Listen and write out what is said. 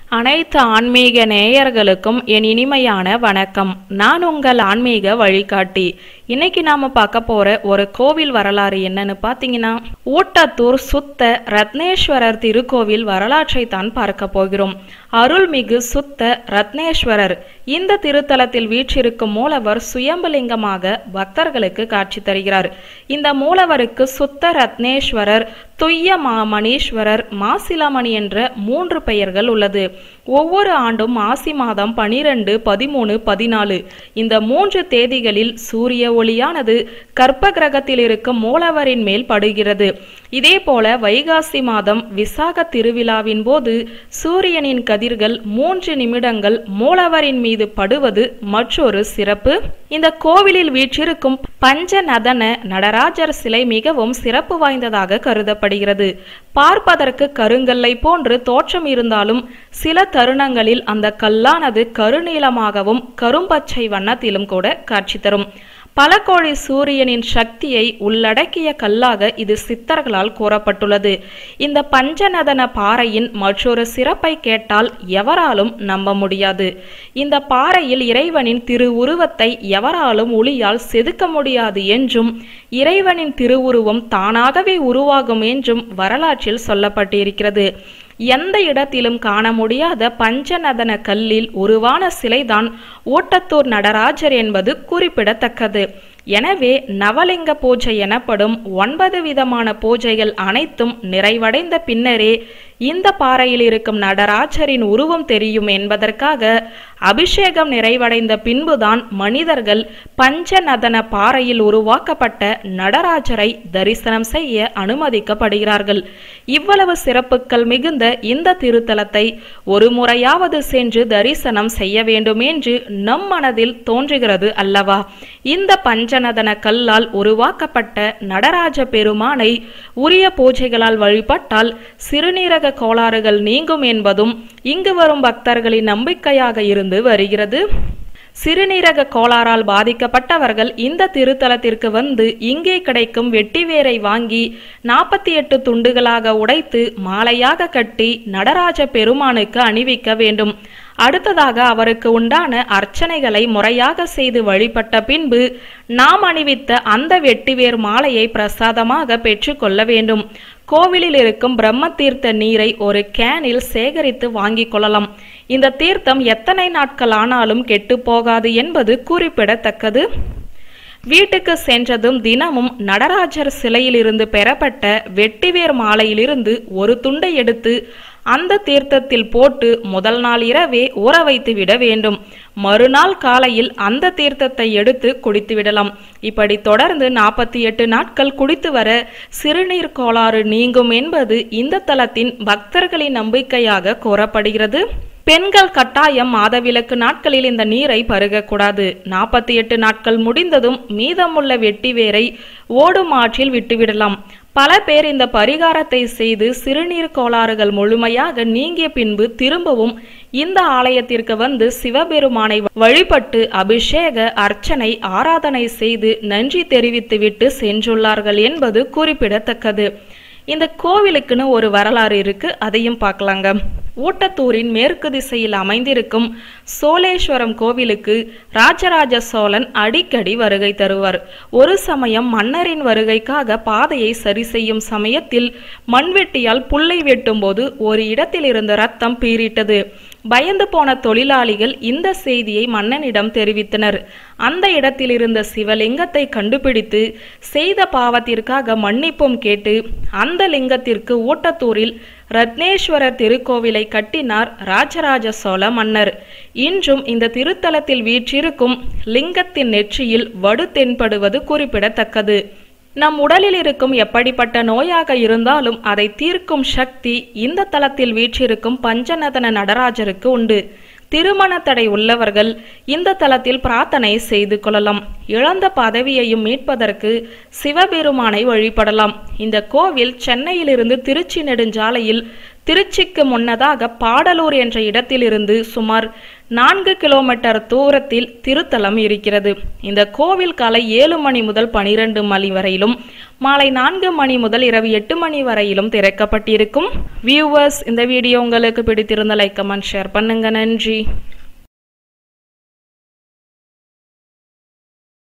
அனைத்து ஆன்மீக நேயர்களுக்கும் என் இனிமையான வணக்கம் நான் உங்கள் ஆன்மீக வழிகாட்டி இன்னைக்கு நாம பார்க்க போற ஒரு கோவில் வரலாறு என்னன்னு பார்த்தீங்கன்னா ஊட்டத்தூர் சுத்த ரத்னேஸ்வரர் திருக்கோவில் வரலாற்றை தான் பார்க்க போகிறோம் அருள்மிகு சுத்த ரத்னேஸ்வரர் இந்த திருத்தலத்தில் வீற்றிருக்கும் மூலவர் சுயம்பலிங்கமாக பக்தர்களுக்கு காட்சி தருகிறார் இந்த மூலவருக்கு சுத்த ரத்னேஸ்வரர் துய்ய மாமணீஸ்வரர் மாசிலாமணி என்ற மூன்று பெயர்கள் உள்ளது ஒவ்வொரு ஆண்டும் மாசி மாதம் பனிரெண்டு பதிமூணு பதினாலு இந்த மூன்று தேதிகளில் சூரிய ஒளியானது கற்ப கிரகத்தில் இருக்கும் மூலவரின் மேல் படுகிறது இதே போல வைகாசி மாதம் விசாக திருவிழாவின் போது சூரியனின் கதிர்கள் மூன்று நிமிடங்கள் மூலவரின் மீது படுவது மற்றொரு சிறப்பு இந்த கோவிலில் வீற்றிருக்கும் பஞ்சநதன நடராஜர் சிலை மிகவும் சிறப்பு வாய்ந்ததாக கருதப்படுகிறது பார்ப்பதற்கு கருங்கல்லை போன்று தோற்றம் இருந்தாலும் சில தருணங்களில் அந்த கல்லானது கருநீலமாகவும் கரும்பச்சை வண்ணத்திலும் கூட காட்சி தரும் பலகோழி சூரியனின் சக்தியை உள்ளடக்கிய கல்லாக இது சித்தர்களால் கூறப்பட்டுள்ளது இந்த பஞ்சநதன பாறையின் மற்றொரு சிறப்பை கேட்டால் எவராலும் நம்ப முடியாது இந்த பாறையில் இறைவனின் திருவுருவத்தை எவராலும் ஒளியால் செதுக்க முடியாது என்றும் இறைவனின் திருவுருவம் தானாகவே உருவாகும் என்றும் வரலாற்றில் சொல்லப்பட்டிருக்கிறது எந்த இடத்திலும் காண முடியாத பஞ்சநதன கல்லில் உருவான சிலைதான் ஓட்டத்தூர் நடராஜர் என்பது குறிப்பிடத்தக்கது எனவே நவலிங்க பூஜை எனப்படும் ஒன்பது விதமான பூஜைகள் அனைத்தும் நிறைவடைந்த பின்னரே இந்த பாறையில் இருக்கும் நடராஜரின் உருவம் தெரியும் என்பதற்காக அபிஷேகம் நிறைவடைந்த பின்புதான் மனிதர்கள் பஞ்சநதன பாறையில் உருவாக்கப்பட்ட நடராஜரை தரிசனம் செய்ய அனுமதிக்கப்படுகிறார்கள் இவ்வளவு சிறப்புகள் மிகுந்த இந்த திருத்தலத்தை ஒரு முறையாவது சென்று தரிசனம் செய்ய வேண்டும் என்று நம் மனதில் தோன்றுகிறது அல்லவா இந்த பஞ்சநதன கல்லால் உருவாக்கப்பட்ட நடராஜ பெருமானை உரிய பூஜைகளால் வழிபட்டால் சிறுநீரக கோளாறுகள் நீங்கும் என்பதும் இங்கு வரும் பக்தர்களின் நம்பிக்கையாக இருந்து வருகிறது சிறுநீரக கோளாறால் பாதிக்கப்பட்டவர்கள் இந்த திருத்தலத்திற்கு வந்து இங்கே கிடைக்கும் வெட்டிவேரை வாங்கி நாற்பத்தி எட்டு துண்டுகளாக உடைத்து மாலையாக கட்டி நடராஜ பெருமானுக்கு அணிவிக்க வேண்டும் அடுத்ததாக அவருக்கு உண்டான அர்ச்சனைகளை முறையாக செய்து வழிபட்ட பின்பு நாம் அணிவித்த அந்த வெட்டிவேர் மாலையை பிரசாதமாக பெற்றுக்கொள்ள வேண்டும் கோவிலில் இருக்கும் பிரம்ம தீர்த்த நீரை ஒரு கேனில் சேகரித்து வாங்கிக் கொள்ளலாம் இந்த தீர்த்தம் எத்தனை நாட்கள் ஆனாலும் கெட்டு போகாது என்பது குறிப்பிடத்தக்கது வீட்டுக்கு சென்றதும் தினமும் நடராஜர் சிலையிலிருந்து பெறப்பட்ட வெட்டிவேர் மாலையிலிருந்து ஒரு துண்டை எடுத்து அந்த தீர்த்தத்தில் போட்டு முதல் நாள் இரவே ஊற வைத்து விட வேண்டும் மறுநாள் காலையில் அந்த தீர்த்தத்தை எடுத்து குடித்து விடலாம் இப்படி தொடர்ந்து நாற்பத்தி எட்டு நாட்கள் குடித்து வர சிறுநீர் கோளாறு நீங்கும் என்பது இந்த தலத்தின் பக்தர்களின் நம்பிக்கையாக கூறப்படுகிறது பெண்கள் கட்டாயம் மாதவிலக்கு நாட்களில் இந்த நீரை பருகக்கூடாது நாற்பத்தி எட்டு நாட்கள் முடிந்ததும் மீதமுள்ள வெட்டி வேரை ஓடும் ஆற்றில் விட்டுவிடலாம் பல பேர் இந்த பரிகாரத்தை செய்து சிறுநீர் கோளாறுகள் முழுமையாக நீங்கிய பின்பு திரும்பவும் இந்த ஆலயத்திற்கு வந்து சிவபெருமானை வழிபட்டு அபிஷேக அர்ச்சனை ஆராதனை செய்து நன்றி தெரிவித்துவிட்டு சென்றுள்ளார்கள் என்பது குறிப்பிடத்தக்கது இந்த கோவிலுக்குன்னு ஒரு வரலாறு இருக்கு அதையும் பார்க்கலாங்க ஊட்டத்தூரின் மேற்கு திசையில் அமைந்திருக்கும் சோழேஸ்வரம் கோவிலுக்கு ராஜராஜ சோழன் அடிக்கடி வருகை தருவார் ஒரு சமயம் மன்னரின் வருகைக்காக பாதையை சரி செய்யும் சமயத்தில் மண்வெட்டியால் புல்லை வெட்டும்போது ஒரு இடத்தில் இருந்த ரத்தம் பீறிட்டது பயந்து போன தொழிலாளிகள் இந்த செய்தியை மன்னனிடம் தெரிவித்தனர் அந்த இடத்தில் இருந்த சிவலிங்கத்தை கண்டுபிடித்து செய்த பாவத்திற்காக மன்னிப்பும் கேட்டு அந்த லிங்கத்திற்கு ஊட்டத்தூரில் ரத்னேஸ்வரர் திருக்கோவிலை கட்டினார் ராஜராஜ சோழ மன்னர் இன்றும் இந்த திருத்தலத்தில் வீற்றிருக்கும் லிங்கத்தின் நெற்றியில் வடு தென்படுவது குறிப்பிடத்தக்கது நம் உடலில் இருக்கும் எப்படிப்பட்ட நோயாக இருந்தாலும் அதை தீர்க்கும் சக்தி இந்த தலத்தில் வீற்றிருக்கும் பஞ்சநதன நடராஜருக்கு உண்டு திருமண தடை உள்ளவர்கள் இந்த தலத்தில் பிரார்த்தனை செய்து கொள்ளலாம் இழந்த பதவியையும் மீட்பதற்கு சிவபெருமானை வழிபடலாம் இந்த கோவில் சென்னையிலிருந்து திருச்சி நெடுஞ்சாலையில் திருச்சிக்கு முன்னதாக பாடலூர் என்ற இடத்திலிருந்து சுமார் நான்கு கிலோமீட்டர் தூரத்தில் திருத்தலம் இருக்கிறது இந்த கோவில் காலை ஏழு மணி முதல் பனிரெண்டு மணி வரையிலும் மாலை நான்கு மணி முதல் இரவு எட்டு மணி வரையிலும் திறக்கப்பட்டிருக்கும் வியூவர்ஸ் இந்த வீடியோ உங்களுக்கு பிடித்திருந்த லைக் கமெண்ட் ஷேர் பண்ணுங்க நன்றி